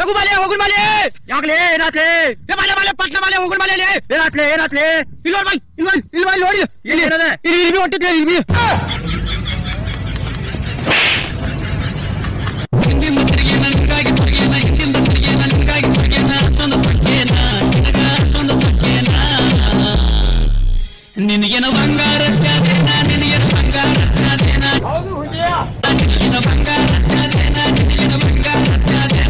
ಲಘು ಮಾಲೆ ಹೋಗುನ್ ಮಾಲೆ ಯಾಕ್ಲೆ ಏನಾತ್ಲೆ ಏ ಮಾಲೆ ಮಾಲೆ ಪಟ್ನ ಮಾಲೆ ಹೋಗುನ್ ಮಾಲೆ ಲೇ. ಏನಾತ್ಲೆ ಏನಾತ್ಲೆ ಇಲ್ಲಿ ನೋಡಿ ಬಾಯ್ ಇಲ್ಲಿ ನೋಡಿ ಇಲ್ಲಿ ಬಾಯ್ ನೋಡಿ ಇಲ್ಲಿ ಏನದ ಇಲ್ಲಿ ಇಲ್ಲಿ ಹೊಂಟಿದ್ದೆ ಇಲ್ಲಿ ನಿನಗೇನ ಬಂಗಾರ ಚಾದೇನ ನಿನಗೇನ ಬಂಗಾರ ಚಾದೇನ ನಿನಗೇನ ಬಂಗಾರ ಚಾದೇನ ನಿನಗೇನ ಬಂಗಾರ ಚಾದೇನ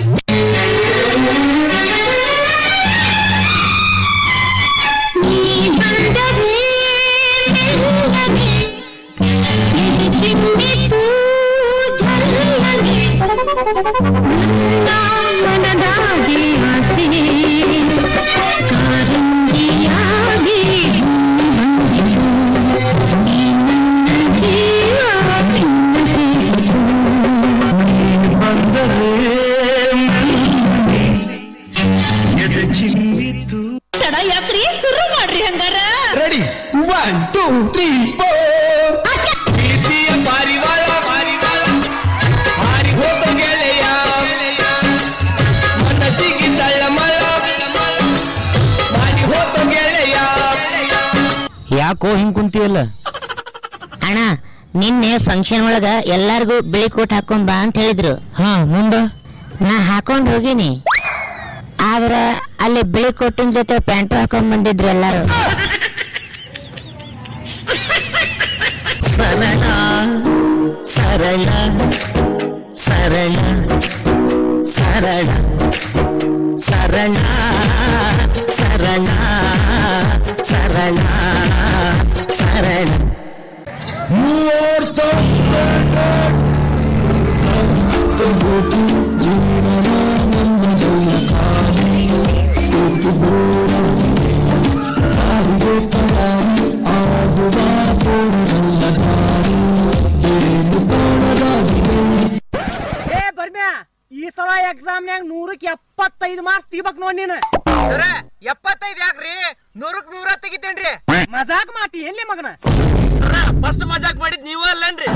ತಡ ಯಾಕ್ರಿ ಶುರು ಮಾಡ್ರಿ ಹಂಗಾರ ready one two three four ಪ್ರೀತಿಯ ಪಾರಿವಾಳ ಪಾರಿವಾಳ ಹಾರಿ ಹೋದ ಗೆಳೆಯ ಮನಸ್ಸಿಗೆ ತಳ್ಳಮಳ ಮಾಡಿ ಹೋದ ಗೆಳೆಯ ಯಾಕೋ ಹಿಂಗ್ ಕುಂತಿಯಲ್ಲ ಅಣ್ಣ ನಿನ್ನೆ ಫಂಕ್ಷನ್ ಒಳಗ ಎಲ್ಲಾರ್ಗೂ ಬಿಳಿ ಕೋಟ್ ಹಾಕೊಂಡ್ ಬಾ ಅಂತ ಹೇಳಿದ್ರು ಹಾ ಮುಂದ ನಾ ಹಾಕೊಂಡ್ ಹೋಗಿನಿ ಆದ್ರ ಅಲ್ಲಿ ಬಿಳಿ ಕೋಟಿನ ಜೊತೆ ಪ್ಯಾಂಟು ಹಾಕೊಂಡ್ ಬಂದಿದ್ರು ಎಲ್ಲಾರು ಸರಳ ಸರಳ ಸರಳ ಸರಳ ಸರಳ ಸರಳ ಸರಳ ಸರಳ ಏ ಬರ್ಮ್ಯಾ ಈ ಸಲ ಎಕ್ಸಾಮ್ನ್ಯಾಗ ನೂರಕ್ಕೆ ಎಪ್ಪತ್ತೈದು ಮಾರ್ಕ್ಸ್ ತೆಗಿಬೇಕ್ ನೋಡ್ ನೀನು ಎಪ್ಪತ್ತೈದು ಯಾಕ್ರಿ ನೂರಕ್ ನೂರ ತೆಗಿತೇನ್ರಿ ಮಜಾಕ್ ಮಾತಿ ಏನ್ಲಿ ಮಗನ ಫಸ್ಟ್ ಮಜಾಕ್ ಮಾಡಿದ್ ನೀವ ಅಲ್ಲನ್ರಿ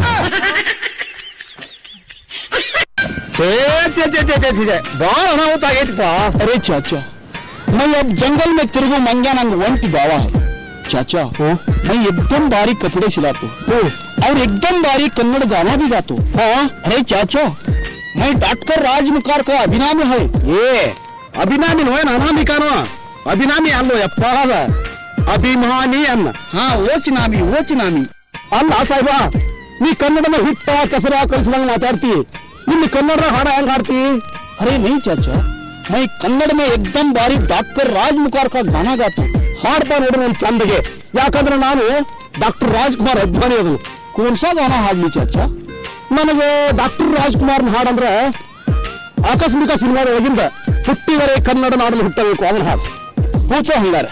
छे छे छे छे छे छे ಬಾಳ ಅನಾಹುತ ಆಗೈತಿಪ್ಪ ಅರೆ ಚಾಚಾ मैं अब जंगल में तिरगु मंग्या नंग ಒಂಟಿ बावा है चाचा मैं एकदम बारीक कपड़े सिलाता हूँ और एकदम बारीक कन्नड़ गाना भी गाता हूँ हाँ अरे चाचा मैं डॉक्टर राजमुखार का अभिनामी है ये ಅಭಿನಾಮಿ ನೋಯನ್ ಅನಾಮಿಕಾನೋ ಅಭಿನಾಮಿ ಅಲ್ಲೋ ಯಪ್ಪ ಅದ ಅಭಿಮಾನಿ ಅನ್ನ ಹಾ ಓಚಿನಾಮಿ ಓಚಿನಾಮಿ ಅಲ್ಲ ಸಾಹೇಬ ನೀ ಕನ್ನಡನ ಹುಟ್ಟ ಕಸರ ಕಲಿಸಿದಂಗ ಮಾತಾಡ್ತಿ ನಿನ್ನ ಕನ್ನಡ ಹಾಡ ಹೆಂಗ್ ಹಾಡ್ತಿ ಅರೆ ನೀ ಚಾಚಾ ಮೈ ಕನ್ನಡ ಮೇ ಎಕ್ದಮ್ ಬಾರಿ ಡಾಕ್ಟರ್ ರಾಜ್ಮುಖಾರ್ ಕಾ ಗಾನ ಗಾತ ಹಾಡ್ತಾ ನೋಡ್ರಿ ನನ್ ಚಂದಗೆ ಯಾಕಂದ್ರೆ ನಾನು ಡಾಕ್ಟರ್ ರಾಜ್ಕುಮಾರ್ ಅಭಿಮಾನಿ ಅದು ಕೋನ್ಸಾ ಗಾನ ಹಾಡ್ಲಿ ಚಾಚಾ ನನಗೆ ಡಾಕ್ಟರ್ ರಾಜ್ಕುಮಾರ್ನ ಹಾಡಂದ್ರೆ ಆಕಸ್ಮಿಕ ಸಿನಿಮಾದ ಒಳಗಿಂದ ಹುಟ್ಟಿದರೆ ಕನ್ನಡ ನಾಡಲು ಹುಟ್ಟಬೇಕು ಅವನ ಹಾಡು ಕೂಚೋ ಹಂಗಾರೆ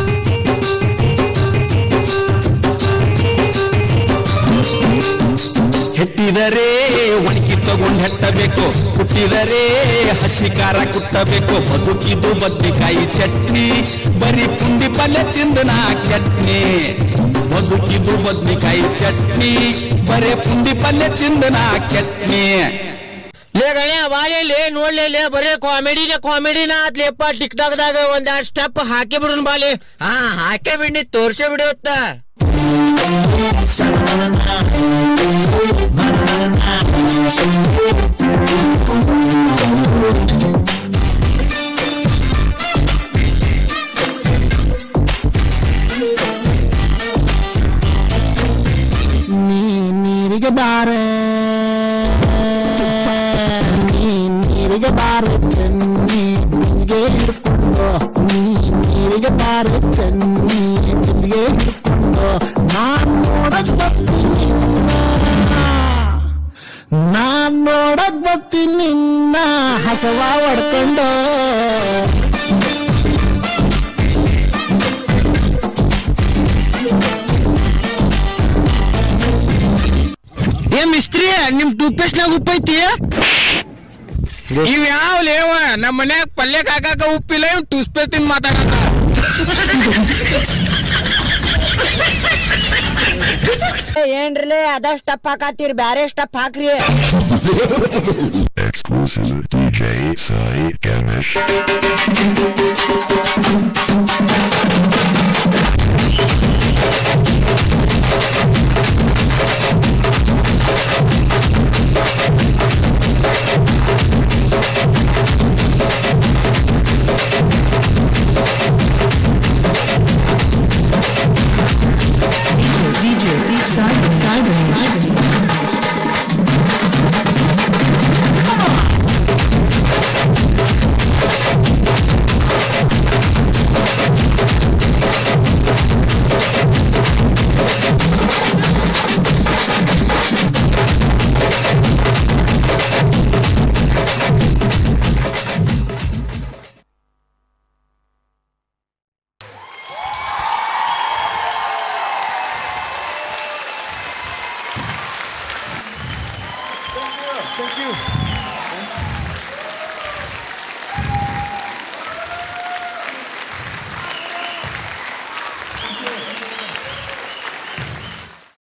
ಹೆಟ್ಟಿದರೆ ಒಣಗಿ ತಗೊಂಡ್ ಹೆಟ್ಟಬೇಕು ಹುಟ್ಟಿದರೆ ಹಸಿ ಖಾರ ಕುಟ್ಟಬೇಕು ಬದುಕಿದು ಬದ್ನಿಕಾಯಿ ಚಟ್ನಿ ಬರೀ ಪುಂಡಿ ಪಲ್ಯ ತಿಂದು ನಾ ಚಟ್ನಿ ಬದುಕಿದು ಬದ್ನಿಕಾಯಿ ಚಟ್ನಿ ಬರೀ ಪುಂಡಿ ಪಲ್ಯ ತಿಂದು ನಾ ಚಟ್ನಿ ಲೇ ಗಣ್ಯ ಬಾಲಿ ನೋಡ್ಲಿ ಲೇ ಬರೇ ಕಾಮಿಡಿನೇ ಕಾಮಿಡಿನ ಆತ್ಲೇಪ್ಪ ಟಿಕ್ ಟಾಕ್ದಾಗ ಒಂದೆರಡು ಸ್ಟೆಪ್ ಹಾಕಿ ಬಿಡುನ್ ಬಾಲಿ ಹಾ ಹಾಕೇ ಬಿಡಿ ತೋರ್ಸೇ ಬಿಡುತ್ತ ನೀರಿಗೆ ಬಾರ ನೀರಿಗೆ ಬಾರ ಚೆನ್ನಿ ನಿಂಗೆ ಹಿಡ್ಕೊಂಡು ನೀ ನೀರಿಗೆ ಬಾರ ಚೆನ್ನಿ ನಿಂಗೆ ಹಿಡ್ಕೊಂಡು ನಾನ್ ನೋಡಕ್ ಬರ್ತೀನಿ ನಾನ್ ನೋಡಕ್ ಬರ್ತೀನಿ ನಿನ್ನ ಹಸವ ಹೊಡ್ಕೊಂಡು ಏ ಮಿಸ್ತ್ರಿ ನಿಮ್ ಟೂತ್ ಪೇಸ್ಟ್ ನಾಗ ಉಪ್ಪು ಐತಿ ಇವ್ ಯಾವ ಲೇವ ನಮ್ಮ ಮನ್ಯಾಗ ಪಲ್ಯಕ್ ಹಾಕಾಕ ಉಪ್ಪಿಲ್ಲ ಇವ್ ಟೂತ್ ಪೇಸ್ಟ್ ತಿಂದ್ ಮಾತಾಡಕ ಏ ಏನ್ರಲೇ ಅದ ಸ್ಟಪ್ ಹಾಕತ್ತೀರಿ ಬ್ಯಾರೆ ಸ್ಟಪ್ ಹಾಕ್ರಿ Exclusive DJ Sai Ganesh. Thank you.